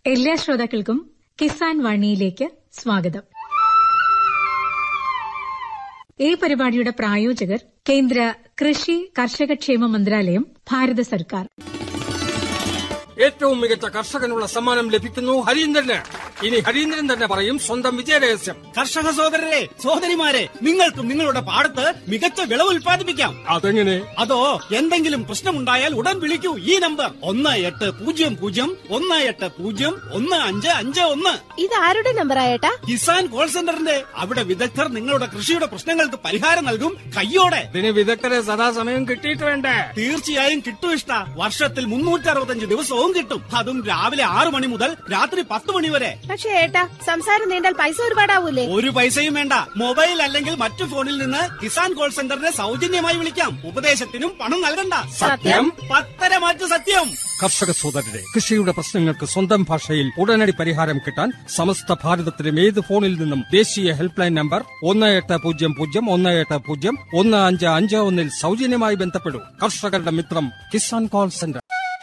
എല്ലാ ശ്രോതാക്കൾക്കും കിസാൻ വാണിയിലേക്ക് സ്വാഗതം ഈ പരിപാടിയുടെ പ്രായോജകർ കേന്ദ്ര കൃഷി കർഷകക്ഷേമ മന്ത്രാലയം ഭാരത സർക്കാർ ഏറ്റവും മികച്ച കർഷകനുള്ള സമ്മാനം ലഭിക്കുന്നു ഹരീന്ദ്രന് ഇനി ഹരീന്ദ്രൻ തന്നെ പറയും സ്വന്തം വിജയരഹസ്യം കർഷക സഹോദരരെ സഹോദരിമാരെ നിങ്ങൾക്കും നിങ്ങളുടെ പാടത്ത് മികച്ച വിളവ് ഉൽപ്പാദിപ്പിക്കാം അതെങ്ങനെ അതോ എന്തെങ്കിലും പ്രശ്നമുണ്ടായാൽ ഉടൻ വിളിക്കൂ ഈ നമ്പർ ഒന്ന് എട്ട് പൂജ്യം പൂജ്യം ഒന്ന് എട്ട് പൂജ്യം ഒന്ന് അഞ്ച് അഞ്ച് ഒന്ന് ഇത് ആരുടെ നമ്പറാ ഏട്ടാ കിസാൻ കോൾ സെന്ററിന്റെ അവിടെ വിദഗ്ധർ നിങ്ങളുടെ കൃഷിയുടെ പ്രശ്നങ്ങൾക്ക് പരിഹാരം നൽകും കയ്യോടെ ഇതിന് വിദഗ്ധരെ സദാസമയം കിട്ടിയിട്ട് വേണ്ടേ തീർച്ചയായും കിട്ടും ഇഷ്ട വർഷത്തിൽ മുന്നൂറ്റി അറുപത്തഞ്ച് ദിവസവും കിട്ടും അതും രാവിലെ ആറു മണി മുതൽ രാത്രി പത്ത് മണി വരെ പക്ഷേ ഏട്ടാ സംസാരം നീണ്ടാൽ പൈസ ഒരുപാടാവൂലേ ഒരു പൈസയും വേണ്ട മൊബൈൽ അല്ലെങ്കിൽ മറ്റു ഫോണിൽ നിന്ന് കിസാൻ കോൾ സെന്ററിനെ സൗജന്യമായി വിളിക്കാം ഉപദേശത്തിനും പണം നൽകണ്ട സത്യം? പത്തര മാറ്റു സത്യം കർഷക സോദരരെ കൃഷിയുടെ പ്രശ്നങ്ങൾക്ക് സ്വന്തം ഭാഷയിൽ ഉടനടി പരിഹാരം കിട്ടാൻ സമസ്ത ഭാരതത്തിലും ഏത് ഫോണിൽ നിന്നും ദേശീയ ഹെൽപ്പ് ലൈൻ നമ്പർ ഒന്ന് എട്ട് പൂജ്യം പൂജ്യം ഒന്ന് എട്ട് പൂജ്യം ഒന്ന് അഞ്ച് അഞ്ച് ഒന്നിൽ സൗജന്യമായി ബന്ധപ്പെടൂ കർഷകരുടെ മിത്രം കിസാൻ കോൾ സെന്റർ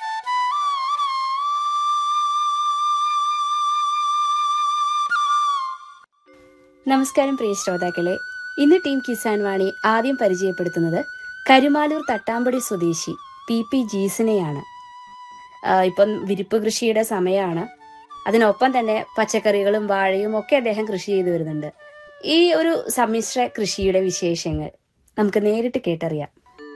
നമസ്കാരം പ്രിയ ശ്രോതാക്കളെ ഇന്ന് ടീം കിസാൻ വാണി ആദ്യം പരിചയപ്പെടുത്തുന്നത് കരുമാലൂർ തട്ടാമ്പടി സ്വദേശി പി പി ജീസിനെയാണ് ആ, ഇപ്പം വിരിപ്പ് കൃഷിയുടെ സമയമാണ് അതിനൊപ്പം തന്നെ പച്ചക്കറികളും വാഴയും ഒക്കെ അദ്ദേഹം കൃഷി ചെയ്തു വരുന്നുണ്ട് ഈ ഒരു സമ്മിശ്ര കൃഷിയുടെ വിശേഷങ്ങൾ നമുക്ക് നേരിട്ട് കേട്ടറിയാം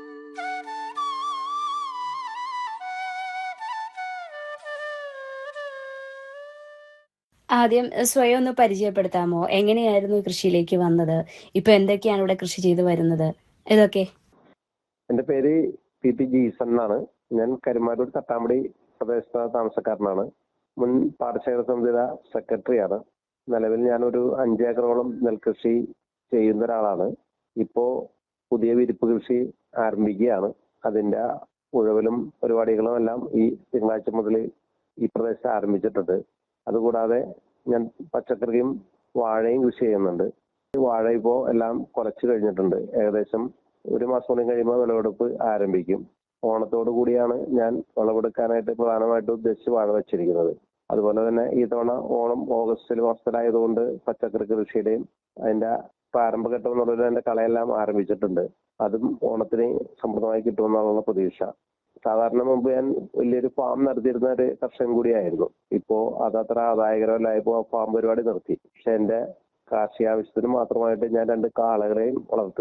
ആദ്യം സ്വയം ഒന്ന് പരിചയപ്പെടുത്താമോ എങ്ങനെയായിരുന്നു കൃഷിയിലേക്ക് വന്നത് ഇപ്പൊ എന്തൊക്കെയാണ് ഇവിടെ കൃഷി ചെയ്തു വരുന്നത് ഇതൊക്കെ എന്റെ പേര് പി പി ജീസൺ എന്നാണ് ഞാൻ കരുമാരൂർ തട്ടാമ്പടി പ്രദേശത്ത താമസക്കാരനാണ് മുൻ പാടശേഖര സമിതിയുടെ സെക്രട്ടറിയാണ് നിലവിൽ ഞാനൊരു അഞ്ചേക്കറോളം നെൽകൃഷി ചെയ്യുന്ന ഒരാളാണ് ഇപ്പോ പുതിയ വിരിപ്പ് കൃഷി ആരംഭിക്കുകയാണ് അതിന്റെ ഉഴവലും പരിപാടികളും എല്ലാം ഈ തിങ്കളാഴ്ച മുതൽ ഈ പ്രദേശത്ത് ആരംഭിച്ചിട്ടുണ്ട് അതുകൂടാതെ ഞാൻ പച്ചക്കറിയും വാഴയും കൃഷി ചെയ്യുന്നുണ്ട് വാഴ ഇപ്പോ എല്ലാം കുറച്ച് കഴിഞ്ഞിട്ടുണ്ട് ഏകദേശം ഒരു മാസം കൂടി കഴിയുമ്പോൾ വിളവെടുപ്പ് ആരംഭിക്കും ഓണത്തോടു കൂടിയാണ് ഞാൻ വിളവെടുക്കാനായിട്ട് പ്രധാനമായിട്ട് ഉദ്ദേശിച്ച് വാഴ വെച്ചിരിക്കുന്നത് അതുപോലെ തന്നെ ഈ തവണ ഓണം ഓഗസ്റ്റിൽ മാസത്തിലായതുകൊണ്ട് പച്ചക്കറി കൃഷിയുടെയും അതിന്റെ പ്രാരംഭഘട്ടം എന്നുള്ളത് എന്റെ കളയെല്ലാം ആരംഭിച്ചിട്ടുണ്ട് അതും ഓണത്തിന് സമൃദ്ധമായി കിട്ടുമെന്നുള്ള പ്രതീക്ഷ സാധാരണ മുമ്പ് ഞാൻ വലിയൊരു ഫാം നടത്തിയിരുന്ന ഒരു കർഷകൻ കൂടിയായിരുന്നു ഇപ്പോ അതത്ര ആദായകരമല്ലായപ്പോ ഫാം പരിപാടി നിർത്തി പക്ഷെ എന്റെ കാർഷിക ആവശ്യത്തിന് മാത്രമായിട്ട് ഞാൻ രണ്ട് കാളകളെയും വളർത്തുന്നു